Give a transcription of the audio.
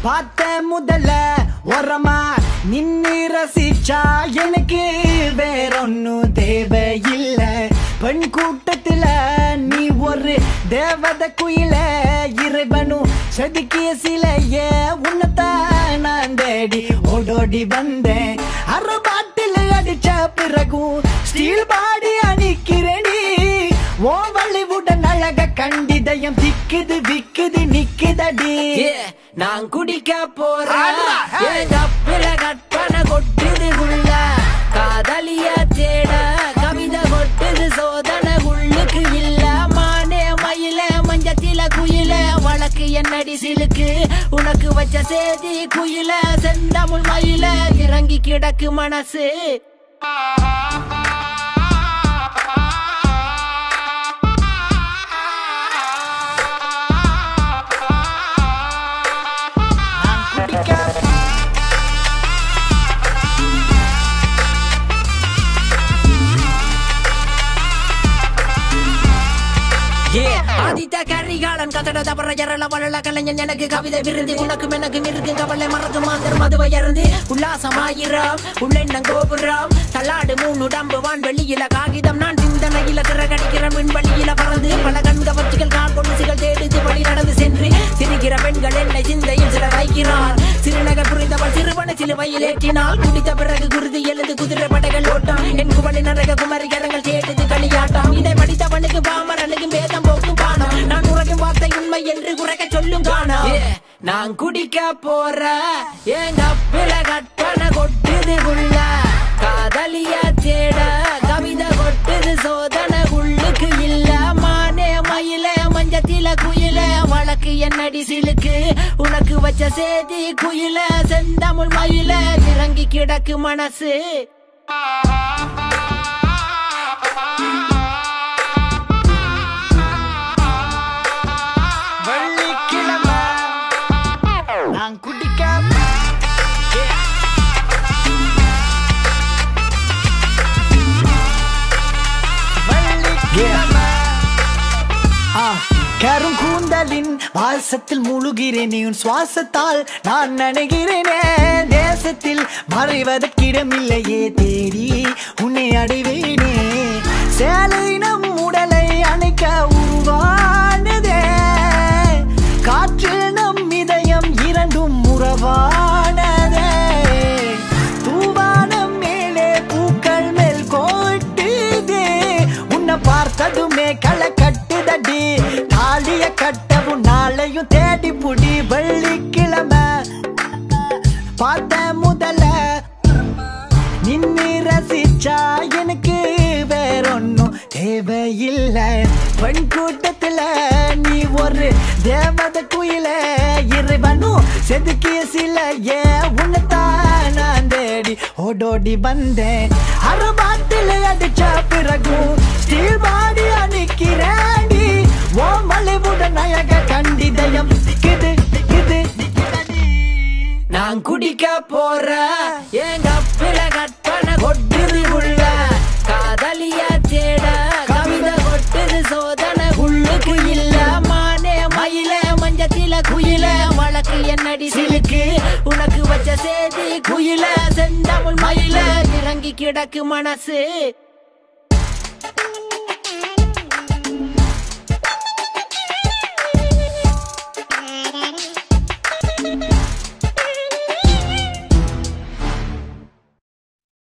பார்த்த முதல்ல ஓரமா நின்னு ரசிச்சா எனக்கு வேறொன்னும் தேவையில்லை பெண் கூட்டத்துல நீ ஒரு தேவத குயில இறைவனும் செதுக்கிய சிலைய உன்னத்தான் நான் தேடி ஓடோடி வந்தேன் அரை பாட்டில் அடிச்ச பிறகும் ஸ்டீல் பாடி அணிக்கிறேடி ஓ வள்ளிவுடன் அழக கண்டிதயம் திக்குது விக்குது நிக்குதடி Yeah, நான் குடிக்க போறேன் ஆடுறா, hey. என் கப்பில கற்பனை கொட்டுது உள்ள காதலிய தேட கவிதை கொட்டுது சோதனை உள்ளுக்கு இல்ல மானே மயில மஞ்சத்தில குயில வழக்கு என்னடி சிலுக்கு உனக்கு வச்ச சேதி குயில செந்தமிழ் மயில இறங்கி கிடக்கு மனசு நான் குடிக்க Yeah. ஆதித்த கரிகாலன் கதட தவற எரள வளல கலைஞன் எனக்கு கவிதை விருது உனக்கும் எனக்கும் இருக்கும் கவலை மறந்து மாந்தர் மதுவை இறந்து உல்லாசமாயிரம் உள்ளெண்ணம் கோபுரம் தள்ளாடு மூணு உடம்பு வான் வெளியில காகிதம் நான் சிந்தனையில திறகடிக்கிற விண்வெளியில பறந்து பல கண் கவர்ச்சிகள் கால் கொண்டுசிகள் தேடுது வழி நடந்து சென்று சிரிக்கிற பெண்கள் என்னை சிந்தையில் சில வைக்கிறார் சிறுநகர் புரிந்தவள் சிறுவனை சிலுவையில் ஏற்றினாள் குடித்த பிறகு குருதி எழுந்து குதிரை படைகள் ஓட்டம் என் குவளி நரக குமரி கரங்கள் தேடுது களியாட்டம் இதை படித்தவனுக்கு பாமரனுக்கு வேதம் போக்கும் பானம் நான் உறகும் வார்த்தை உண்மை என்று குறைக்க சொல்லும் காணம் நான் குடிக்க போற என் கப்பில கற்பனை கொட்டுது உள்ள காதலிய தேட கவிதை கொட்டுது சோதனை உள்ளுக்கு இல்ல மானே மயில மஞ்சத்தில குயில வழக்கு என்னடி சிலுக்கு உனக்கு வச்ச சேதி குயில செந்தமிழ் மயில இறங்கி கிடக்கு மனசு வெள்ளிக்கிழமை நான் குடிக்க வெள்ளிக்கிழமை ஆ, கருங்கூந்தலின் வாசத்தில் முழுகிறேனே உன் சுவாசத்தால் நான் நினைகிறேனே தேசத்தில் மறைவதற்கிடமில்லையே தேடி உன்னை அடைவேனே சேலை நம் உடலை அணைக்க உருவானதே காற்று நம் இதயம் இரண்டும் உறவானதே தூவானம் மேலே பூக்கள் மேல் கோட்டுதே உன்னை பார்த்ததுமே களை கட்டுதடி தாலிய கட்டவும் நாளையும் தேடி புடி வெள்ளிக்கிழமை பார்த்த முதல்ல நின்னு ரசிச்சா எனக்கு வேறொன்னும் தேவையில்லை பெண் கூட்டத்துல நீ ஒரு தேவத குயில இறைவனும் செதுக்கிய சில ஏ உன்னத்தான் நான் தேடி ஓடோடி வந்தேன் அறுபாட்டில் அடிச்ச பிறகும் ஸ்டீல் பாடி அணிக்கிறேடி ஓ மலைவுடன் அழக கண்டிதயம் இது இது நான் குடிக்க போற என் கப்பில கற்பனை கொட்டுது உள்ள காதலிய தேட கவிதை கொட்டுது சோதனை உள்ளுக்கு இல்ல மானே மயில மஞ்சத்தில குயில வழக்கு என்னடி சிலுக்கு உனக்கு வச்ச சேதி குயில செந்தமிழ் மயில இறங்கி கிடக்கு மனசு